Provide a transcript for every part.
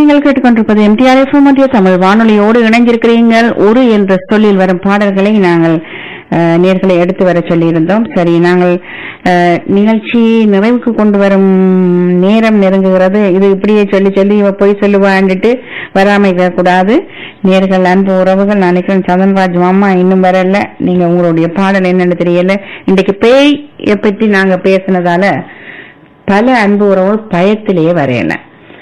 நீங்கள் கேட்டுக்கொண்டிருப்பது MTR FM மத்திய தமிழ் வானொலியோடு இணைஞ்சிருக்கிறீர்கள் ஒரு என்ற சொல்லில் வரும் பாடல்களை நாங்கள் அஹ், நேர்களை எடுத்து வர சொல்லியிருந்தோம் சரி நாங்கள் அஹ், நிகழ்ச்சி நிறைவுக்கு கொண்டு வரும் நேரம் நெருங்குகிறது இது இப்படியே சொல்லி சொல்லி இவ போய் சொல்லுவான்ட்டு வராம இருக்கக்கூடாது நேர்கள் அன்பு உறவுகள் நான் நினைக்கிறேன் சந்தன்ராஜ் மாமா இன்னும் வரல நீங்க உங்களுடைய பாடல் என்னன்னு தெரியல இன்றைக்கு பேய் பற்றி நாங்க பேசினதால பல அன்பு உறவுகள் பயத்திலேயே வரையல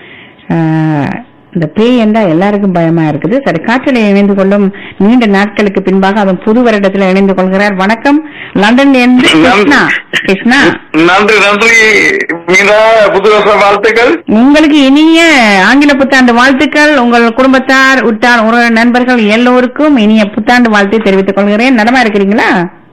ஆஹ் இந்த பேய் என்றா எல்லாருக்கும் பயமா இருக்குது சரி காற்றிலே இணைந்து கொள்ளும் நீண்ட நாட்களுக்கு பின்பாக அவன் புது வருடத்தில் இணைந்து கொள்கிறார் வணக்கம் லண்டன்ல இருந்து கிருஷ்ணா கிருஷ்ணா நன்றி நன்றி மீரா புது வருஷ வாழ்த்துக்கள் உங்களுக்கு இனிய ஆங்கில புத்தாண்டு வாழ்த்துக்கள் உங்கள் குடும்பத்தார் உற்றார் உறவு நண்பர்கள் எல்லோருக்கும் இனிய புத்தாண்டு வாழ்த்தை தெரிவித்துக் கொள்கிறேன் நலமா இருக்கிறீங்களா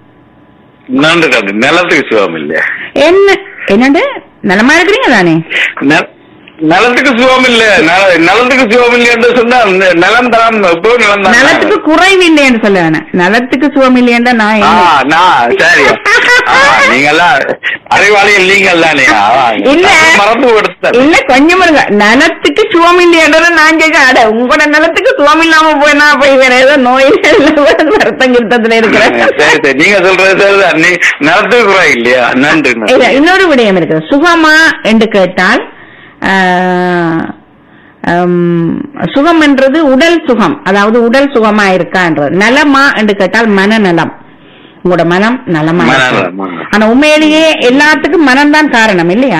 நன்றி நன்றி நிலத்துக்கு சுகம் இல்ல என்ன என்னண்டு நலமா இருக்கிறீங்க தானே நெ- நிலத்துக்கு சுகம் இல்ல நல- நிலத்துக்கு சுகம் இல்லை என்று சொன்னா நெ- நிலம் தான் இப்போ நிலம் தான் நலத்துக்கு குறைவில்லை என்று சொல்ல வேணாம் நலத்துக்கு சுகம் இல்லை என்றா நான் ஆ, என்ன? நான் சரி ஆ, நீங்கெல்லாம் அறிவாளிகள் நீங்கள் தானே ஆ, இல்ல மறந்து கொடுத்தேன் இல்ல கொஞ்சம் இருங்க நலத்துக்கு சுகம் இல்லையன்றத நான் கேட்க அட உங்களோட நலத்துக்கு சுகம் இல்லாம போயினா போய் வேற ஏதோ நோயில் வருத்தம் கிருத்தத்துல இருக்கிறேன் சரி சரி நீங்க சொல்றது சரிதான் நீ நிலத்துக்கு குறை இல்லையா நன்றி இல்ல, நன்றி இன்னொரு விடயம் இருக்குது சுகமா என்று கேட்டால் ஆஹ், ஹம், சுகம் என்றது உடல் சுகம் அதாவது உடல் சுகமா இருக்கான்றது நலமா என்று கேட்டால் மனநலம் உங்களோட மனம் நலமா இருக்கு. மனநலம், ஆமா. ஆனா உண்மையிலேயே எல்லாத்துக்கும் மனம்தான் காரணம் இல்லையா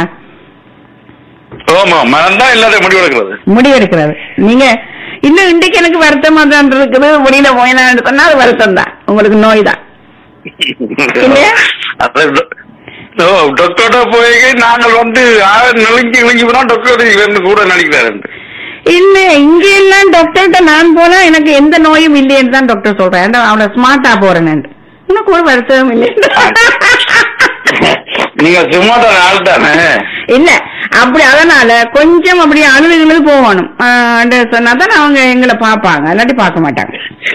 ஆமா மனம் தான் எல்லாத்தையும் முடிவெடுக்கிறது முடிவெடுக்கிறது நீங்க இன்னும் இன்றைக்கு எனக்கு வருத்தமா தான் இருக்குது முடியல போயினான்னு சொன்னா அது வருத்தம் தான் உங்களுக்கு நோய் தான் இல்லையா? அது டொ- ஓ, டாக்டர்கிட்ட போய் நாங்கள் வந்து ஆ- நெருங்கி நெருங்கி போனா டாக்டர் இவன் கூட நடிக்கிறாரு இல்ல இங்க எல்லாம் டாக்டர்கிட்ட நான் போனா எனக்கு எந்த நோயும் இல்லைன்னு தான் டாக்டர் சொல்றேன் ஏன்டா அவனை ஸ்மார்ட்டா போறேன் எனக்கு ஒரு வருத்தம் இல்லை நீங்க சும்மா தான் ஆள் தானே இல்ல அப்படி அதனால கொஞ்சம் அப்படி அழுதுகளுக்கு போகணும் சொன்னா தான் அவங்க எங்களை பாப்பாங்க இல்லாட்டி பார்க்க மாட்டாங்க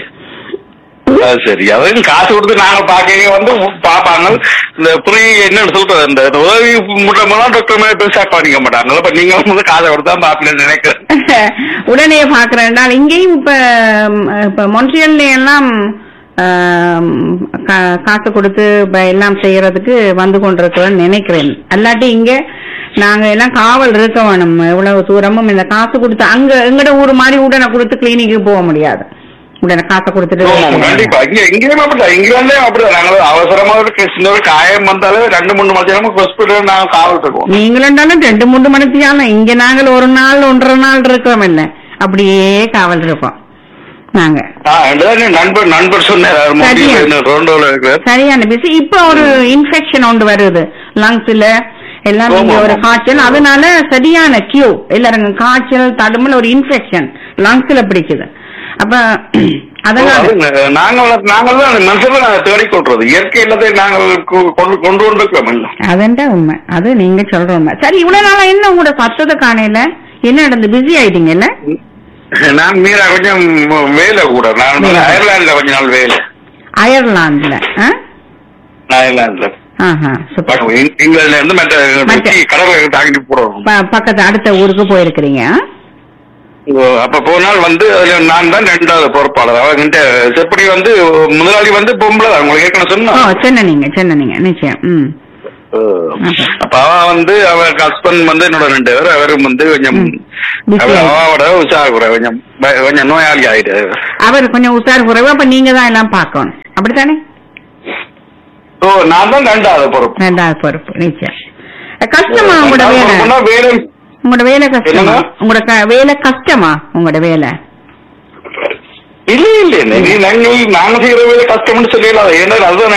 அது சரி அதையும் காசு கொடுத்து நாங்க பாக்க வந்து பாப்பாங்க இந்த புரிய என்னன்னு சொல்றது இந்த இந்த உதவி முட்டமெல்லாம் டாக்டர் மாதிரி பெருசா கவனிக்க மாட்டாங்க அப்ப நீங்க வந்து காசை கொடுத்தா பாப்பீங்கன்னு நினைக்கிறேன் உடனே பாக்குறேன் இங்கேயும் இப்ப ம், இப்ப மொன்ட்ரியல்ல எல்லாம் ஆம், கா- காசு கொடுத்து இப்ப எல்லாம் செய்யறதுக்கு வந்து கொண்டிருக்கிறேன்னு நினைக்கிறேன் அல்லாட்டி இங்க நாங்க எல்லாம் காவல் இருக்க வேணும் இவ்வளவு தூரமும் இந்த காசு கொடுத்து அங்க எங்கட ஊர் மாதிரி உடனே கொடுத்து கிளினிக்கு போக முடியாது உடனே காசை ஆமா, கொடுத்துட்டு கண்டிப்பா இங்க இங்கேயும் அப்படிதான் இங்கிலாந்தே அப்படிதான் நாங்க அவசரமா ஒரு சின்ன ஒரு காயம் வந்தாலே ரெண்டு மூணு மணி ஹாஸ்பிட்டல் நாங்க காவல் இருக்கோம் நீங்களும் ரெண்டு மூணு மணித்தியாலும் இங்க நாங்கள் ஒரு நாள் ஒன்றரை நாள் இருக்கோம் இல்ல அப்படியே காவல் இருப்போம் நாங்க ஆ, ரெண்டுதான் நண்பர் நண்பர் சொன்னார் சரியா. ரோண்டோல இருக்கிறார் சரியான பிசி இப்ப ஒரு இன்ஃபெக்ஷன் ஒன்று வருது லங்ஸ்ல எல்லாம் இங்க ஆமா, ஒரு ஆமா. காய்ச்சல் அதனால சரியான கியூ எல்லாரும் காய்ச்சல் தடுமல் ஒரு இன்ஃபெக்ஷன் லங்ஸ்ல பிடிக்குது அப்ப அதனால நாங்கள் நாங்கள் தான் மனுஷன் நாங்கள் தேடிக் கொள்றது இயற்கை எல்லாத்தையும் நாங்கள் கொ- கொண்டு கொண்டு கொண்டிருக்கிறோம் இல்ல அதண்டா உண்மை அது நீங்க சொல்ற உண்மை சரி இவ்வளவு நாளா என்ன உங்களோட சத்தத்தை காணையில என்ன நடந்து பிஸி ஆயிட்டீங்கல்ல நான் மீரா கொஞ்சம் வேலை கூட நான் வந்து வேலை. அயர்லாந்துல கொஞ்ச நாள் வேலை அயர்லாந்துல ஆ? அயர்லாந்துல ஆஹா சூப்பர் இங்- இங்கிலாந்துல இருந்து மற்ற மற்ற- கடற்கரை தாங்கிட்டு போறோம் ப- பக்கத்து அடுத்த ஊருக்கு போயிருக்கிறீங்க ஆ? அப்ப போனால் வந்து அதுல நான் தான் ரெண்டாவது பொறுப்பாளர் அவங்க செப்படி வந்து முதலாளி வந்து பொம்பளை தான் உங்களுக்கு ஏற்கனவே சொன்னா ஓ சென்னை நீங்க சென்னை நீங்க நிச்சயம் ம் அப்ப அவ வந்து அவ ஹஸ்பண்ட் வந்து என்னோட ரெண்டு பேர் அவரும் வந்து கொஞ்சம் ம். busy அவ- ஆயிட்டு. அவாவோட உற்சாகக்குறை கொஞ்சம் ப- கொஞ்சம் நோயாளி ஆயிட்டு அவர் கொஞ்சம் உஷார் குறைவு அப்ப நீங்க தான் எல்லாம் பார்க்கணும் அப்படித்தானே ஓ நான் தான் ரெண்டாவது பொறுப்பு ரெண்டாவது பொறுப்பு நிச்சயம் கஷ்டமா உங்களோட ரெண்டாவது வேலை பொறுப்புனா வேலை உங்களோட வேலை கஷ்டமா என்னங்க? உங்களோட க- வேலை கஷ்டமா உங்களோட வேலை இல்ல இல்ல நீ நாங்கள் நாங்க செய்யற வேலை கஷ்டம்னு சொல்லல ஏன்னா அதுதான்